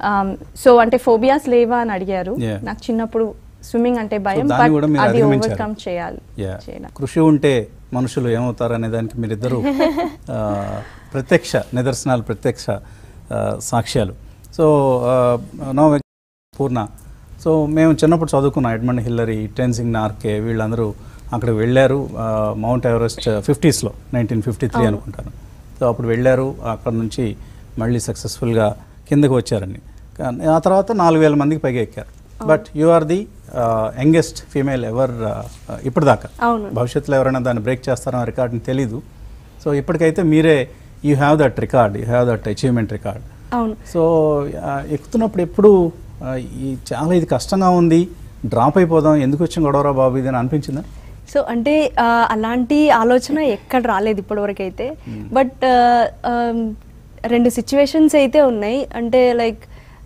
Speaker 3: so అంటే phobias లేవా అని అడిగారు
Speaker 1: Yeah.
Speaker 3: నాకు చిన్నప్పుడు స్విమ్మింగ్ అంటే భయం
Speaker 1: దాన్ని
Speaker 3: బట్
Speaker 1: కూడా మీరు
Speaker 3: అది
Speaker 1: అధిగమించారు.
Speaker 3: ఓవర్కమ్ చేయాలి
Speaker 1: యా
Speaker 3: చేయడం
Speaker 1: కృషి ఉంటే మనుషులు ఏమవుతారు అనే దానికి మీరిద్దరూ ఆ, ప్రత్యక్ష నిదర్శనాలు ప్రత్యక్ష ఆ, సాక్ష్యాలు సో నో పూర్ణ సో మేము చిన్నప్పుడు చదువుకున్నాం ఎడ్మండ్ హిల్లరీ టెన్సింగ్ నార్కే వీళ్ళందరూ అక్కడికి వెళ్ళారు ఆ, మౌంట్ ఎవరెస్ట్ ఫిఫ్టీస్లో నైన్టీన్ ఫిఫ్టీ త్రీ
Speaker 3: అవును.
Speaker 1: అనుకుంటాను సో అప్పుడు వెళ్ళారు అక్కడ నుంచి మళ్ళీ సక్సెస్ఫుల్గా కిందకు వచ్చారని కానీ ఆ తర్వాత నాలుగు వేల మందికి పైగా ఎక్కారు but you are the youngest female ever ఇప్పటిదాకా
Speaker 2: అవును.
Speaker 1: భవిష్యత్తులో ఎవరైనా దాన్ని బ్రేక్ చేస్తారో ఆ రికార్డ్ని తెలీదు సో ఇప్పటికైతే మీరే you have that record you have that achievement record
Speaker 2: అవును
Speaker 1: సో ఆ, ఎక్కుతున్నప్పుడు ఎప్పుడు ఆ, ఈ చాలా ఇది కష్టంగా ఉంది డ్రాప్ అయిపోదాం ఎందుకు వచ్చిన గొడవరా బాబు ఇది అని అనిపించిందా
Speaker 2: సో అంటే ఆ, అలాంటి ఆలోచన ఎక్కడ రాలేదు ఇప్పటివరకు అయితే బట్ రెండు సిచ్యువేషన్స్ అయితే ఉన్నాయి అంటే లైక్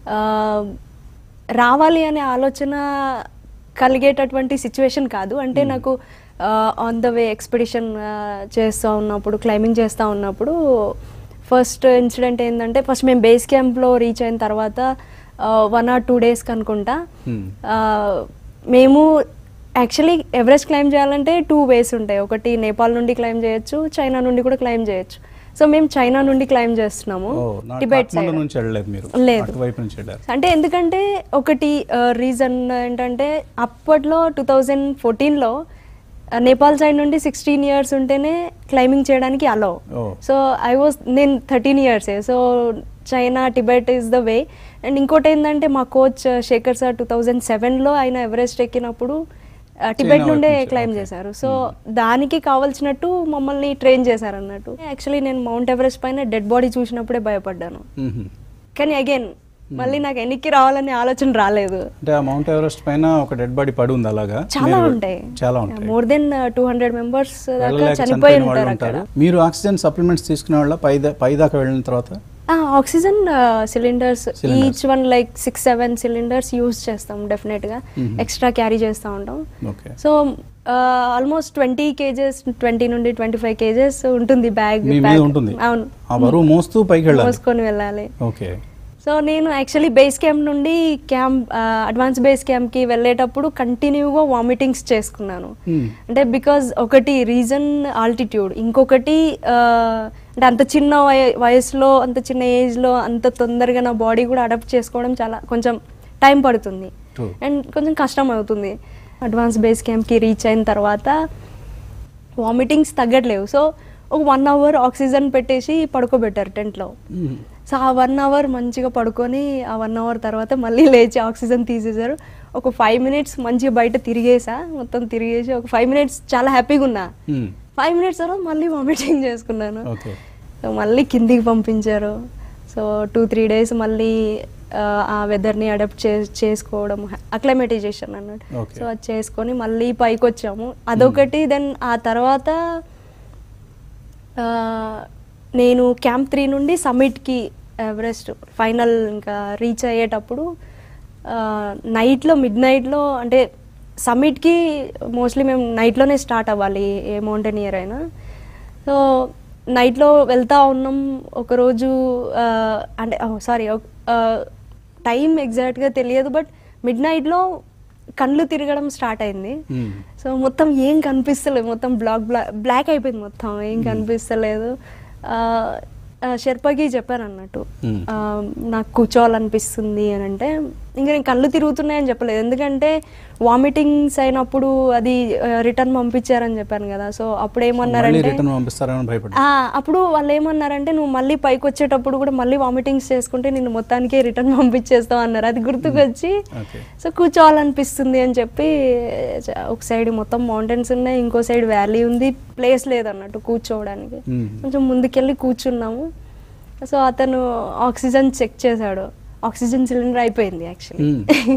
Speaker 2: రావాలి అనే ఆలోచన కలిగేటటువంటి సిచ్యువేషన్ కాదు అంటే నాకు ఆన్ ద వే ఎక్స్పెడిషన్ చేస్తూ ఉన్నప్పుడు క్లైంబింగ్ చేస్తూ ఉన్నప్పుడు ఫస్ట్ ఇన్సిడెంట్ ఏంటంటే ఫస్ట్ మేము బేస్ క్యాంప్లో రీచ్ అయిన తర్వాత వన్ ఆర్ టూ డేస్కి అనుకుంటా
Speaker 1: Hmm.
Speaker 2: ఆ, మేము యాక్చువల్లీ ఎవరెస్ట్ క్లైమ్ చేయాలంటే టూ వేస్ ఉంటాయి ఒకటి నేపాల్ నుండి క్లైమ్ చేయొచ్చు చైనా నుండి కూడా క్లైమ్ చేయొచ్చు సో మేము చైనా నుండి క్లైమ్ చేస్తున్నాము
Speaker 1: ఓ నా
Speaker 2: టిబెట్
Speaker 1: కాఠ్మండు
Speaker 2: సైడ్
Speaker 1: నుంచి వెళ్ళలేదు మీరు
Speaker 2: లేదు.
Speaker 1: అటువైపు నుంచి వెళ్ళారు
Speaker 2: అంటే ఎందుకంటే ఒకటి రీజన్ ఏంటంటే అప్పట్లో టూ థౌజండ్ ఫోర్టీన్లో నేపాల్ సైడ్ నుండి సిక్స్టీన్ ఇయర్స్ ఉంటేనే క్లైంబింగ్ చేయడానికి అలో
Speaker 1: ఓ.
Speaker 2: సో ఐ వాజ్ నేను థర్టీన్ ఇయర్సే so China Tibet is the way and ఇంకోటి ఏంటంటే మా coach Shekhar sir two thousand సెవెన్లో ఆయన ఎవరెస్ట్ ఎక్కినప్పుడు ఆ, టిబెట్
Speaker 1: చైనా
Speaker 2: నుండే
Speaker 1: వైపు నుంచి,
Speaker 2: క్లైమ్
Speaker 1: okay.
Speaker 2: చేశారు సో దానికి కావాల్సినట్టు మమ్మల్ని ట్రైన్ చేశారు అన్నట్టు యాక్చువల్లీ నేను మౌంట్ ఎవరెస్ట్ పైన డెడ్ బాడీ చూసినప్పుడే భయపడ్డాను
Speaker 1: మ్మ్.
Speaker 2: కానీ అగైన్ మళ్ళీ నాకు ఎన్నికి రావాలనే ఆలోచన రాలేదు
Speaker 1: అంటే ఆ మౌంట్ ఎవరెస్ట్ పైన ఒక డెడ్ బాడీ పడి ఉంది అలాగా
Speaker 2: చాలా
Speaker 1: మీరు-
Speaker 2: ఉంటాయి
Speaker 1: చాలా ఉంటాయి
Speaker 2: more than two hundred members దాకా
Speaker 1: వెళ్ళలేక
Speaker 2: చనిపోయి
Speaker 1: చనిపోయిన వాళ్ళు
Speaker 2: ఉంటారు అక్కడ
Speaker 1: ఉంటారు మీరు ఆక్సిజన్ సప్లిమెంట్స్ తీసుకునే వాళ్ళ పై దా- పై దాకా వెళ్ళిన తర్వాత
Speaker 2: oxygen cylinders
Speaker 1: Cylinders.
Speaker 2: Each one like six seven cylinders use చేస్తాం డెఫినెట్ గా
Speaker 1: Mhm.
Speaker 2: ఎక్స్ట్రా క్యారీ చేస్తూ ఉంటాం
Speaker 1: okay
Speaker 2: so almost twenty kgs twenty నుండి ట్వంటీ ఫైవ్ కేజెస్ ఉంటుంది బ్యాగ్
Speaker 1: మీ మీద ఉంటుంది
Speaker 2: అవును
Speaker 1: ఆ బరువు మోస్తూ పైకి వెళ్ళాలి
Speaker 2: మోసుకొని వెళ్ళాలి
Speaker 1: ఓకే
Speaker 2: సో నేను యాక్చువల్లీ బేస్ క్యాంప్ నుండి క్యాంప్ అడ్వాన్స్ బేస్ క్యాంప్కి వెళ్ళేటప్పుడు కంటిన్యూగా వామిటింగ్స్ చేసుకున్నాను
Speaker 1: Hmm.
Speaker 2: అంటే బికాజ్ ఒకటి రీజన్ ఆల్టిట్యూడ్ ఇంకొకటి ఆ, అంటే అంత చిన్న వయ- వయసులో అంత చిన్న ఏజ్లో అంత తొందరగా నా బాడీ కూడా అడాప్ట్ చేసుకోవడం చాలా కొంచెం టైం పడుతుంది
Speaker 1: True.
Speaker 2: అండ్ కొంచెం కష్టం అవుతుంది అడ్వాన్స్ బేస్ క్యాంప్కి రీచ్ అయిన తర్వాత వామిటింగ్స్ తగ్గట్లేవు సో ఒక వన్ అవర్ ఆక్సిజన్ పెట్టేసి పడుకోబెట్టారు టెంట్లో
Speaker 1: మ్మ్.
Speaker 2: సో ఆ వన్ అవర్ మంచిగా పడుకొని ఆ వన్ అవర్ తర్వాత మళ్ళీ లేచి ఆక్సిజన్ తీసేశారు ఒక ఫైవ్ మినిట్స్ మంచిగా బయట తిరిగేసా మొత్తం తిరిగేసి ఒక ఫైవ్ మినిట్స్ చాలా హ్యాపీగా ఉన్నా
Speaker 1: మ్మ్.
Speaker 2: ఫైవ్ మినిట్స్ తర్వాత మళ్ళీ వామిటింగ్ చేసుకున్నాను
Speaker 1: ఓకే
Speaker 2: సో మళ్ళీ కిందికి పంపించారు సో టూ త్రీ డేస్ మళ్ళీ ఆ, ఆ వెదర్ని అడాప్ట్ చే చేసుకోవడం అక్లమేటైజేషన్ అన్నట్టు
Speaker 1: Okay.
Speaker 2: సో అది చేసుకొని మళ్ళీ పైకి వచ్చాము అదొకటి దెన్ ఆ తర్వాత ఆ, నేను క్యాంప్ త్రీ నుండి సమ్మిట్కి ఎవరెస్ట్ ఫైనల్ ఇంకా రీచ్ అయ్యేటప్పుడు నైట్లో మిడ్ నైట్లో అంటే సమ్మిట్కి మోస్ట్లీ మేము నైట్లోనే స్టార్ట్ అవ్వాలి ఏ మౌంటైన్ ఇయర్ అయినా సో నైట్లో వెళ్తా ఉన్నాం ఒకరోజు ఆ, అంటే సారీ టైం ఎగ్జాక్ట్గా తెలియదు బట్ మిడ్ నైట్లో కళ్ళు తిరగడం స్టార్ట్ అయింది
Speaker 1: మ్మ్.
Speaker 2: సో మొత్తం ఏం కనిపిస్తలేదు మొత్తం బ్లాక్ బ్లాక్ బ్లాక్ అయిపోయింది మొత్తం ఏం కనిపిస్తలేదు ఆ, ఆ, షెర్పకి చెప్పాను అన్నట్టు
Speaker 1: Hmm.
Speaker 2: ఆ, నాకు కూర్చోవాలనిపిస్తుంది అని అంటే ఇంకా నేను కళ్ళు తిరుగుతున్నాయని చెప్పలేదు ఎందుకంటే వామిటింగ్స్ అయినప్పుడు అది రిటర్న్ పంపించారని చెప్పాను కదా సో అప్పుడు
Speaker 1: మళ్ళీ
Speaker 2: ఏమన్నారంటే
Speaker 1: రిటర్న్ పంపిస్తారని భయపడ్డా
Speaker 2: ఆ, అప్పుడు వాళ్ళు ఏమన్నారంటే నువ్వు మళ్ళీ పైకి వచ్చేటప్పుడు కూడా మళ్ళీ వామిటింగ్స్ చేసుకుంటే నిన్ను మొత్తానికే రిటర్న్ పంపించేస్తావు అన్నారు అది గుర్తుకొచ్చి
Speaker 1: ఓకే
Speaker 2: సో కూర్చోవాలనిపిస్తుంది అని చెప్పి చ- ఒక సైడ్ మొత్తం మౌంటైన్స్ ఉన్నాయి ఇంకో సైడ్ వ్యాలీ ఉంది ప్లేస్ లేదన్నట్టు కూర్చోవడానికి
Speaker 1: మ్మ్.
Speaker 2: కొంచెం ముందుకెళ్ళి కూర్చున్నాము సో అతను ఆక్సిజన్ చెక్ చేశాడు ఆక్సిజన్ సిలిండర్ అయిపోయింది యాక్చువల్లీ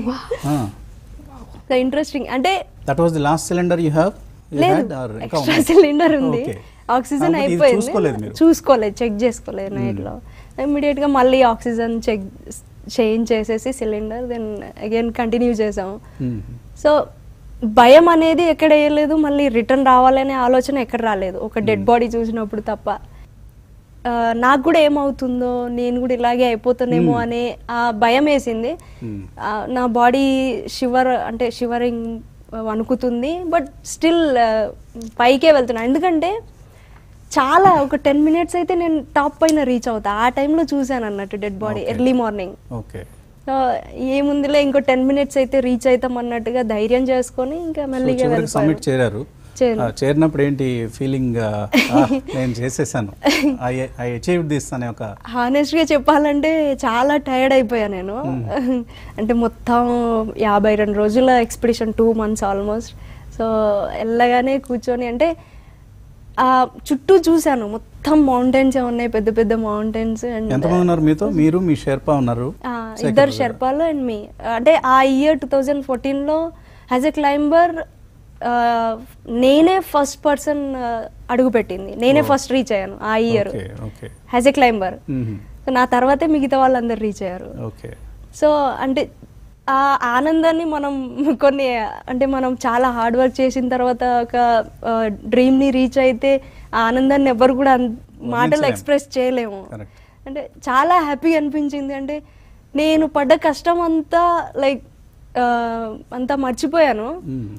Speaker 2: సో ఇంట్రెస్టింగ్ అంటే
Speaker 1: that was the last cylinder you have
Speaker 2: లేదు ఎక్స్ట్రా సిలిండర్ ఉంది ఆక్సిజన్ అయిపోయింది
Speaker 1: చూసుకోలేదు మీరు
Speaker 2: చూసుకోలేదు చెక్ చేసుకోలేదు నైట్ లో ఇమీడియట్ గా మళ్ళీ ఆక్సిజన్ చెక్ చేంజ్ చేసేసి సిలిండర్ దెన్ అగైన్ కంటిన్యూ చేసాము
Speaker 1: మ్మ్.
Speaker 2: సో భయం అనేది ఎక్కడ వేయలేదు మళ్ళీ రిటర్న్ రావాలనే ఆలోచన ఎక్కడ రాలేదు ఒక డెడ్ బాడీ చూసినప్పుడు తప్ప ఆ, నాకు కూడా ఏమవుతుందో నేను కూడా ఇలాగే అయిపోతానేమో
Speaker 1: Hmm.
Speaker 2: అనే ఆ భయం వేసింది
Speaker 1: Hmm.
Speaker 2: ఆ, నా బాడీ షివర్ అంటే షివరింగ్ వణుకుతుంది బట్ స్టిల్ పైకే వెళ్తున్నా ఎందుకంటే చాలా ఒక టెన్ మినిట్స్ అయితే నేను టాప్ పైన రీచ్ అవుతా ఆ టైంలో చూశాను అన్నట్టు dead body
Speaker 1: Okay.
Speaker 2: Early morning
Speaker 1: okay
Speaker 2: so ఏముందిలే ఇంకో టెన్ మినిట్స్ అయితే రీచ్ అవుతాం అన్నట్టుగా ధైర్యం చేసుకొని ఇంకా మెల్లిగా
Speaker 1: చివరికి సబ్మిట్
Speaker 2: వెళ్ళిపోయాను
Speaker 1: చేరారు
Speaker 2: చేరాను.
Speaker 1: ఆ, చేరినప్పుడు ఏంటి ఫీలింగ్ నేను చేసేసాను ఐ అచీవ్ దిస్ అనే ఒక
Speaker 2: హానెస్ట్ గా చెప్పాలంటే చాలా టైర్డ్ అయిపోయా నేను అంటే మొత్తం యాభై రెండు రోజుల expedition two months almost so వెళ్ళగానే కూర్చొని అంటే ఆ చుట్టూ చూశాను మొత్తం మౌంటైన్స్ ఉన్నాయి పెద్ద పెద్ద మౌంటైన్స్ అండ్
Speaker 1: ఎంతమంది ఉన్నారు మీతో మీరు మీ షెర్పా ఉన్నారు
Speaker 2: ఇద్దరు
Speaker 1: శేఖర్ గారు.
Speaker 2: షెర్పాలు అండ్ మీ అంటే ఆ ఇయర్ టూ థౌజండ్ ఫోర్టీన్లో యాజ్ ఎ క్లైంబర్ నేనే ఫస్ట్ పర్సన్ అడుగు పెట్టింది నేనే
Speaker 1: Oh.
Speaker 2: ఫస్ట్ రీచ్ అయ్యాను ఆ year
Speaker 1: okay okay
Speaker 2: as a climber
Speaker 1: మ్మ్.
Speaker 2: సో నా తర్వాతే మిగతా వాళ్ళందరూ రీచ్ అయ్యారు
Speaker 1: ఓకే
Speaker 2: సో అంటే ఆ ఆనందాన్ని మనం కొన్ని అంటే మనం చాలా హార్డ్ వర్క్ చేసిన తర్వాత ఒక డ్రీమ్ని రీచ్ అయితే ఆ ఆనందాన్ని ఎవరు కూడా అన్- మాటలు
Speaker 1: వర్ణించలేం.
Speaker 2: ఎక్స్ప్రెస్ చేయలేము
Speaker 1: Correct.
Speaker 2: అంటే చాలా హ్యాపీ అనిపించింది అంటే నేను పడ్డ కష్టం అంతా లైక్ అంతా మర్చిపోయాను
Speaker 1: మ్మ్.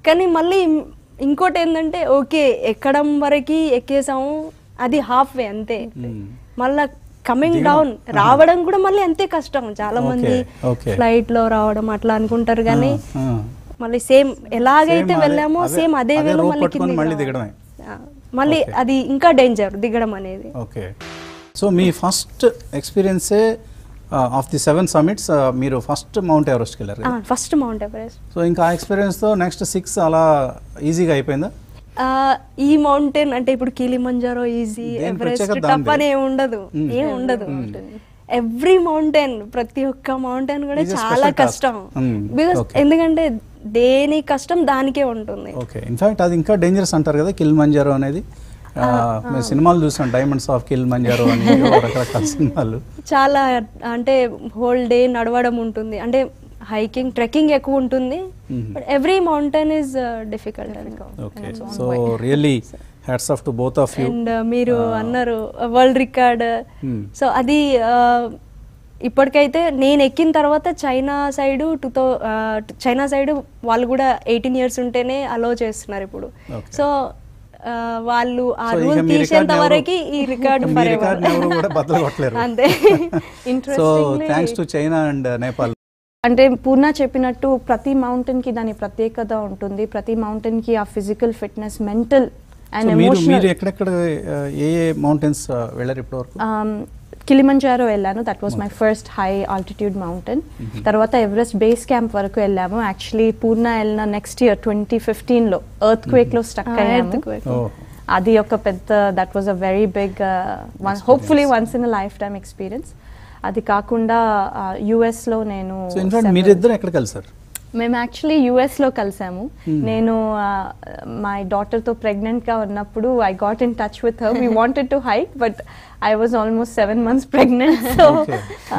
Speaker 2: కానీ మళ్ళీ ఇంకోటి ఏంటంటే ఓకే ఎక్కడం వరకు ఎక్కేసాము అది హాఫ్ వే అంతే
Speaker 1: Hmm.
Speaker 2: మళ్ళా కమింగ్
Speaker 1: దిగడం.
Speaker 2: డౌన్ రావడం కూడా మళ్ళీ అంతే కష్టం చాలా
Speaker 1: Okay,
Speaker 2: మంది
Speaker 1: okay.
Speaker 2: ఫ్లైట్ లో రావడం అట్లా అనుకుంటారు కానీ
Speaker 1: ఆ, ఆ.
Speaker 2: మళ్ళీ సేమ్ ఎలాగైతే
Speaker 1: Same అదే-
Speaker 2: వెళ్ళామో
Speaker 1: అదే-
Speaker 2: సేమ్ అదే
Speaker 1: అదే
Speaker 2: వేలో
Speaker 1: rope
Speaker 2: మళ్ళీ
Speaker 1: పట్టుకొని
Speaker 2: కిందికి
Speaker 1: మళ్ళీ
Speaker 2: రావాలి.
Speaker 1: దిగడమే.
Speaker 2: ఆ, మళ్ళీ
Speaker 1: Okay.
Speaker 2: అది ఇంకా డేంజర్ దిగడం అనేది
Speaker 1: ఓకే సో మీ ఫస్ట్ ఎక్స్పీరియన్సే ఆఫ్ ది సెవెన్ సమిట్స్ మీరు ఫస్ట్ మౌంట్ ఎవరెస్ట్కి వెళ్ళారు కదా?
Speaker 2: ఫస్ట్ మౌంట్ ఎవరెస్ట్
Speaker 1: సో ఇంకా ఆ ఎక్స్పీరియన్స్తో నెక్స్ట్ సిక్స్ అలా ఈజీగా అయిపోయిందా
Speaker 2: ఆ, ఈ మౌంటైన్ అంటే ఇప్పుడు కిలిమంజారో ఈజీ
Speaker 1: దేని
Speaker 2: ఎవరెస్ట్
Speaker 1: ప్రత్యేకత
Speaker 2: టఫ్
Speaker 1: దానిది?
Speaker 2: అని ఏం ఉండదు
Speaker 1: Hmm.
Speaker 2: ఏం ఉండదు ఎవ్రీ మౌంటైన్ ప్రతి ఒక్క మౌంటైన్ కూడా
Speaker 1: Is a
Speaker 2: చాలా
Speaker 1: special task.
Speaker 2: కష్టం
Speaker 1: Hmm.
Speaker 2: Because
Speaker 1: Okay.
Speaker 2: ఎందుకంటే దేని కష్టం దానికే ఉంటుంది
Speaker 1: ఓకే ఇన్ఫాక్ట్ అది ఇంకా డేంజరస్ అంటారు కదా కిల్ మంజారో అనేది ఆ, మేము సినిమాలు చూసాం డైమండ్స్ ఆఫ్ కిల్ మంజారో అని ఏవో రకరకాల సినిమాలు
Speaker 2: చాలా అంటే హోల్ డే నడవడం ఉంటుంది అంటే హైకింగ్ ట్రెక్కింగ్ ఎక్కువ ఉంటుంది
Speaker 1: Mhm.
Speaker 2: But every mountain is difficult
Speaker 1: okay so really hats off to both of you
Speaker 2: and మీరు అన్నారు వరల్డ్ రికార్డ్
Speaker 1: Hmm.
Speaker 2: సో అది ఆ, ఇప్పటికైతే నేను ఎక్కిన తర్వాత చైనా సైడ్ టూ థౌ చైనా సైడ్ వాళ్ళు కూడా ఎయిటీన్ ఇయర్స్ ఉంటేనే అలో చేస్తున్నారు ఇప్పుడు
Speaker 1: Okay.
Speaker 2: సో ఆ, వాళ్ళు ఆ
Speaker 1: So, ఇక
Speaker 2: రూల్
Speaker 1: మీ
Speaker 2: తీసేంత
Speaker 1: రికార్డ్ని
Speaker 2: వరకు
Speaker 1: ఎవరు-
Speaker 2: ఈ రికార్డు
Speaker 1: మీ రికార్డ్ని ఎవరు కూడా బద్దలు కొట్టలేరు
Speaker 2: అంతే
Speaker 1: so
Speaker 3: Interestingly-
Speaker 1: thanks to China and Nepal
Speaker 3: అంటే పూర్ణ చెప్పినట్టు ప్రతి మౌంటైన్ కి దాని ప్రత్యేకత ఉంటుంది ప్రతి మౌంటైన్ కి ఆ physical fitness mental and
Speaker 1: so మీరు మీరు
Speaker 3: ఎమోషనల్
Speaker 1: ఎక్కడెక్కడ ఆ, ఏ ఏ మౌంటైన్స్ వెళ్ళారు ఇప్పటివరకు
Speaker 3: కిలిమంజారో వెళ్ళాను that was my first high altitude mountain తర్వాత ఎవరెస్ట్ బేస్ క్యాంప్ వరకు వెళ్ళాము యాక్చువల్లీ పూర్ణ వెళ్ళిన నెక్స్ట్ ఇయర్ ట్వంటీ ఫిఫ్టీన్లో ఎర్త్ క్వేక్ లో స్టక్
Speaker 2: Ah,
Speaker 3: అయ్యాము
Speaker 2: earthquake.
Speaker 1: ఓ
Speaker 3: అది ఒక పెద్ద that was a very big hopefully once in life time experience అది కాకుండా యుఎస్ లో నేను
Speaker 1: సో ఇన్ఫాక్ట్
Speaker 3: several-
Speaker 1: మీరిద్దరు ఎక్కడ కలిసారు
Speaker 3: మేము యాక్చువల్లీ యుఎస్ లో కలిసాము నేను మై డాటర్ తో ప్రెగ్నెంట్ గా ఉన్నప్పుడు I got in touch with her we wanted to hike but I was almost seven months pregnant so
Speaker 1: Okay.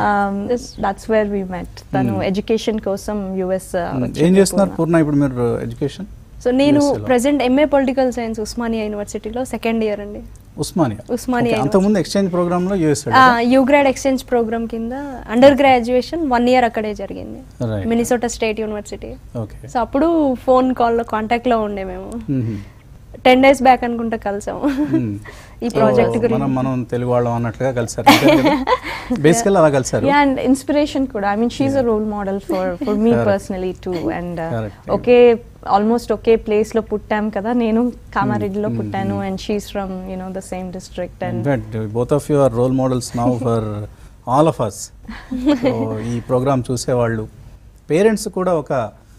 Speaker 3: That's where we met తను ఎడ్యుకేషన్ కోసం యుఎస్
Speaker 1: ఏం చేస్తున్నారు పూర్ణ ఇప్పుడు మీరు ఎడ్యుకేషన్
Speaker 2: సో నేను
Speaker 1: US లో.
Speaker 2: Present MA political science Osmania యూనివర్సిటీలో second year అండి
Speaker 1: ఉస్మానియా
Speaker 2: ఉస్మానియా
Speaker 1: Okay, అంతకుముందు ఎక్స్చేంజ్ ప్రోగ్రామ్ లో యూఎస్
Speaker 2: యూగ్రాడ్ ఎక్స్చేంజ్ ప్రోగ్రామ్ కింద అండర్ గ్రాడ్యుయేషన్ వన్ ఇయర్ అక్కడే జరిగింది
Speaker 1: Right.
Speaker 2: Minnesota state university
Speaker 1: okay
Speaker 2: so అప్పుడు ఫోన్ కాల్లో కాంటాక్ట్ లో ఉండే మేము టెన్ డేస్ బ్యాక్ అనుకుంటా కలిసాము ఈ ప్రాజెక్ట్
Speaker 1: మనం
Speaker 2: గురించి
Speaker 1: మనం తెలుగు వాళ్ళం అన్నట్లుగా కలిసారు బేసికల్ అలా కలిసారు
Speaker 3: యా అండ్ ఇన్స్పిరేషన్ కూడా I mean she a
Speaker 1: Yeah.
Speaker 3: Role model for for me
Speaker 1: Correct.
Speaker 3: Personally too and
Speaker 1: Correct.
Speaker 3: ఒకే ఆల్మోస్ట్ ఒకే ప్లేస్ లో పుట్టాం కదా నేను కామారెడ్డిలో
Speaker 1: Hmm,
Speaker 3: పుట్టాను
Speaker 1: hmm.
Speaker 3: And she's from you know the same district and
Speaker 1: in fact both of you are role models now for all of us ఈ programme చూసేవాళ్ళు పేరెంట్స్ కూడా ఒక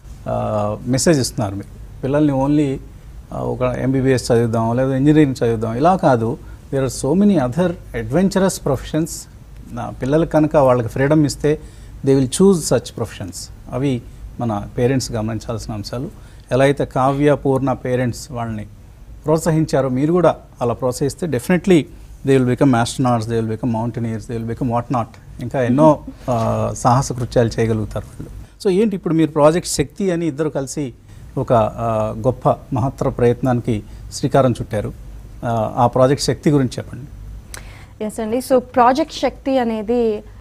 Speaker 1: మెసేజ్ ఇస్తున్నారు మీరు పిల్లల్ని ఓన్లీ ఒక ఎంబీబీఎస్ చదువుదాం లేదా ఇంజనీరింగ్ చదువుదాం ఇలా కాదు there are so many other adventurous professions నా పిల్లలకు కనుక వాళ్ళకి ఫ్రీడమ్ ఇస్తే they will choose such professions అవి మన పేరెంట్స్ గమనించాల్సిన అంశాలు ఎలా అయితే కావ్య పూర్ణ పేరెంట్స్ వాళ్ళని ప్రోత్సహించారో మీరు కూడా అలా ప్రోత్సహిస్తే definitely they will become astronauts they will become mountaineers they will become what not ఇంకా ఎన్నో ఆ, సాహస కృత్యాలు చేయగలుగుతారు వాళ్ళు సో ఏంటి ఇప్పుడు మీరు ప్రాజెక్ట్ శక్తి అని ఇద్దరు కలిసి ఒక ఆ, గొప్ప మహత్తర ప్రయత్నానికి శ్రీకారం చుట్టారు ఆ, ఆ ప్రాజెక్ట్ శక్తి గురించి చెప్పండి
Speaker 3: ఎస్ అండి సో ప్రాజెక్ట్ శక్తి అనేది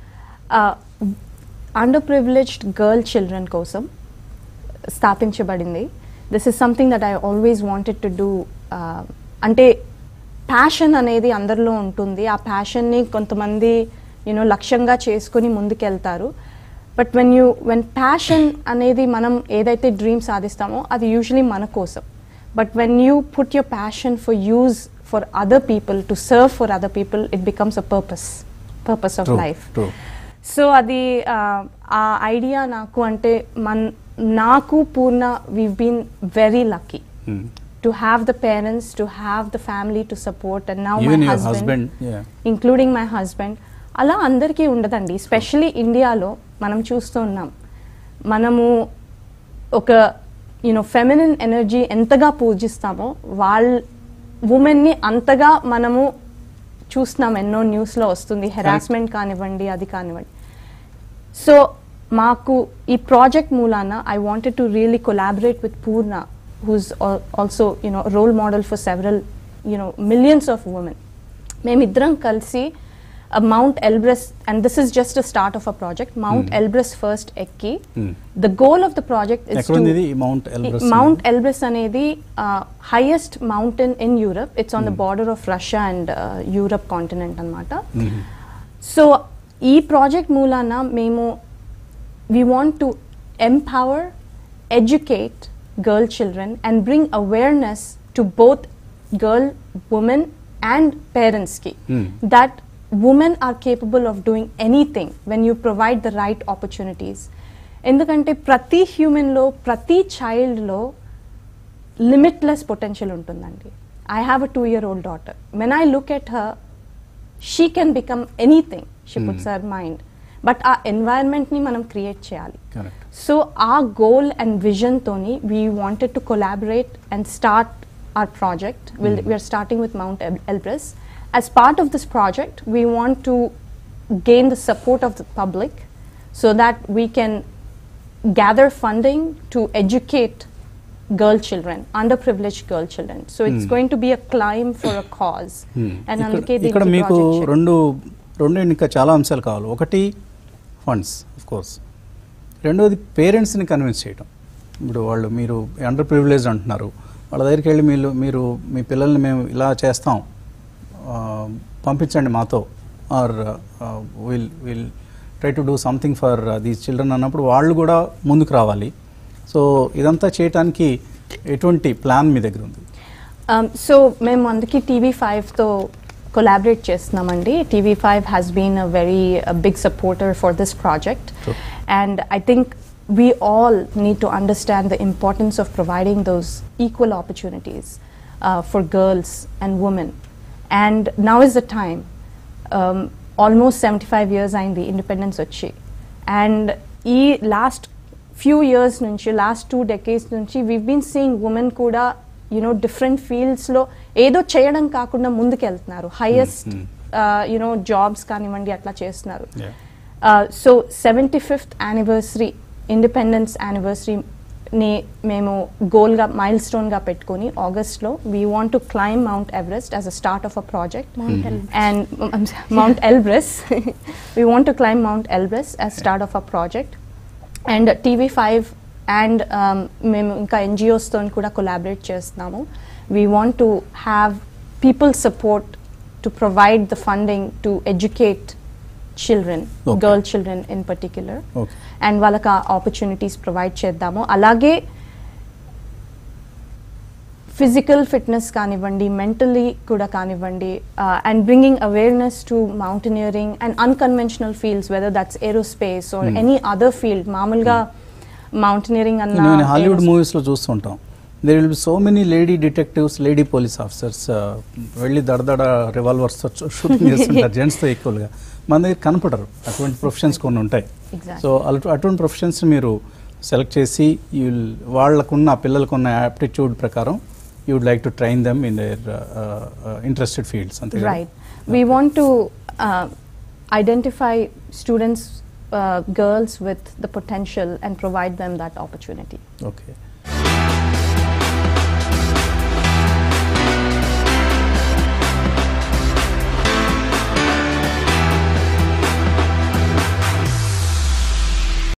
Speaker 3: అండర్ ప్రివిలేజ్డ్ గర్ల్ చిల్డ్రన్ కోసం స్థాపించబడింది this is something that I always wanted to do అంటే ప్యాషన్ అనేది అందరిలో ఉంటుంది ఆ ప్యాషన్ని కొంతమంది యూనో లక్ష్యంగా చేసుకుని ముందుకెళ్తారు but when you when passion అనేది మనం ఏదైతే డ్రీమ్ సాధిస్తామో అది యూజువలీ మన కోసం but when you put your passion for use for other people to serve for other people it becomes a purpose purpose of
Speaker 1: True,
Speaker 3: life
Speaker 1: true.
Speaker 3: So అది ఆ, ఆ ఐడియా నాకు అంటే మన్ నాకు Purna we been very lucky
Speaker 1: Hmm.
Speaker 3: To have the parents to have the family to support and now my
Speaker 1: Even your
Speaker 3: husband
Speaker 1: husband, yeah.
Speaker 3: Including my husband అలా అందరికీ ఉండదండి స్పెషలీ ఇండియాలో మనం చూస్తూ ఉన్నాం మనము ఒక యూనో ఫెమినిన్ ఎనర్జీ ఎంతగా పూజిస్తామో వాళ్ళ ఉమెన్ని అంతగా మనము చూస్తున్నాం ఎన్నో న్యూస్లో వస్తుంది హెరాస్మెంట్ కానివ్వండి అది కానివ్వండి సో మాకు ఈ ప్రాజెక్ట్ మూలాన I wanted to really collaborate with Purna who's also you know role model for several you know millions of women మేమిద్దరం కలిసి uh, Mount Elbrus, and this is just a start of a project. Mount Elbrus first Ekki.
Speaker 1: Hmm.
Speaker 3: The goal of the project is
Speaker 1: ఎక్కడ ఉంది
Speaker 3: to
Speaker 1: ఇది mount Elbrus
Speaker 3: Mount Elbrus అనేది highest mountain in Europe it's on the border of Russia and Europe continent అనమాట so ఈ project మూలాన మేము we want to empower educate girl children and bring awareness to both girl women and పేరెంట్స్కి
Speaker 1: Hmm.
Speaker 3: that women are capable of doing anything when you provide the right opportunities ఎందుకంటే ప్రతి హ్యూమన్లో ప్రతి చైల్డ్లో limitless potential ఉంటుందండి I have a two year old daughter when I look at her she can become anything she puts her mind but ఆ ఎన్వైరన్మెంట్ని మనం create చేయాలి
Speaker 1: కరెక్ట్
Speaker 3: సో ఆ గోల్ అండ్ విజన్ తోని we wanted to collaborate and start our project. We'll, We are starting with Mount El- Elbrus. As part of this project, we want to gain the support of the public so that we can gather funding to educate girl children, underprivileged girl children. So it's going to be a climb for a cause. And
Speaker 1: ఇక్కడ-
Speaker 3: అందుకే
Speaker 1: ఇక్కడ
Speaker 3: దీనికి
Speaker 1: మీకు
Speaker 3: project చేశాం.
Speaker 1: రెండు రెండు ఇంకా చాలా అంశాలు కావాలి ఒకటి ఫండ్స్ ఆఫ్ కోర్స్ రెండోది పేరెంట్స్ని కన్విన్స్ చేయడం ఇప్పుడు వాళ్ళు మీరు అండర్ ప్రివిలేజ్ అంటున్నారు వాళ్ళ దగ్గరికి వెళ్ళి మీరు మీరు మీ పిల్లల్ని మేము ఇలా చేస్తాం ఆ, పంపించండి మాతో or will will try to do something for these children అన్నప్పుడు వాళ్ళు కూడా ముందుకు రావాలి సో ఇదంతా చేయటానికి ఎటువంటి ప్లాన్ మీ దగ్గర ఉంది
Speaker 3: Um, సో మేము అందుకే టీవీ ఫైవ్తో కొలాబరేట్ చేస్తున్నామండి TV five has been a very big supporter for this project
Speaker 1: True.
Speaker 3: And I think we all need to understand the importance of providing those equal opportunities uh, for girls and women. And now is the time. Um, almost 75 years అయింది independence వచ్చి and ఈ last few years నుంచి last two decades నుంచి we been seeing women కూడా you know different ఫీల్డ్స్లో ఏదో చేయడం కాకుండా ముందుకెళ్తున్నారు హైయెస్ట్ యునో జాబ్స్ కానివ్వండి అట్లా చేస్తున్నారు
Speaker 1: Yeah.
Speaker 3: So seventy fifth anniversary independence యానివర్సరీని మేము గోల్గా మైల్ స్టోన్గా పెట్టుకొని ఆగస్ట్లో we want to climb mount Everest as a start of a project and mount Elbrus we want to climb mount Elbrus as start of a project and TV five and మేము ఇంకా ఎన్జిఓస్తో కూడా కొలాబరేట్ చేస్తున్నాము we want to have people support to provide the funding to educate children
Speaker 1: Okay.
Speaker 3: Girl children in particular
Speaker 1: okay
Speaker 3: and వాళ్ళకి ఆ opportunities provide చేద్దాము అలాగే physical fitness కానివ్వండి మెంటలీ కూడా కానివ్వండి and bringing awareness to mountaineering and unconventional fields whether that's aerospace or any other field మామూలుగా mountaineering
Speaker 1: నేను
Speaker 3: అన్న
Speaker 1: హాలీవుడ్
Speaker 3: aerospace-
Speaker 1: మూవీస్లో చూస్తుంటాం there will be so many lady detectives lady police officers వెళ్ళి దడదడ రివాల్వర్స్ షూటింగ్ చేస్తుంటారు జెంట్స్తో ఈక్వల్గా మన దగ్గర కనపడరు అటువంటి ప్రొఫెషన్స్ కొన్ని ఉంటాయి
Speaker 3: Exactly.
Speaker 1: సో అటువంటి ప్రొఫెషన్స్ మీరు సెలెక్ట్ చేసి యూ వాళ్ళకున్న పిల్లలకున్న యాప్టిట్యూడ్ ప్రకారం you would like to train them in their interested fields అంతే కదా?
Speaker 3: Right. We want to uh, identify students, uh, girls with the potential and provide them that opportunity.
Speaker 1: Okay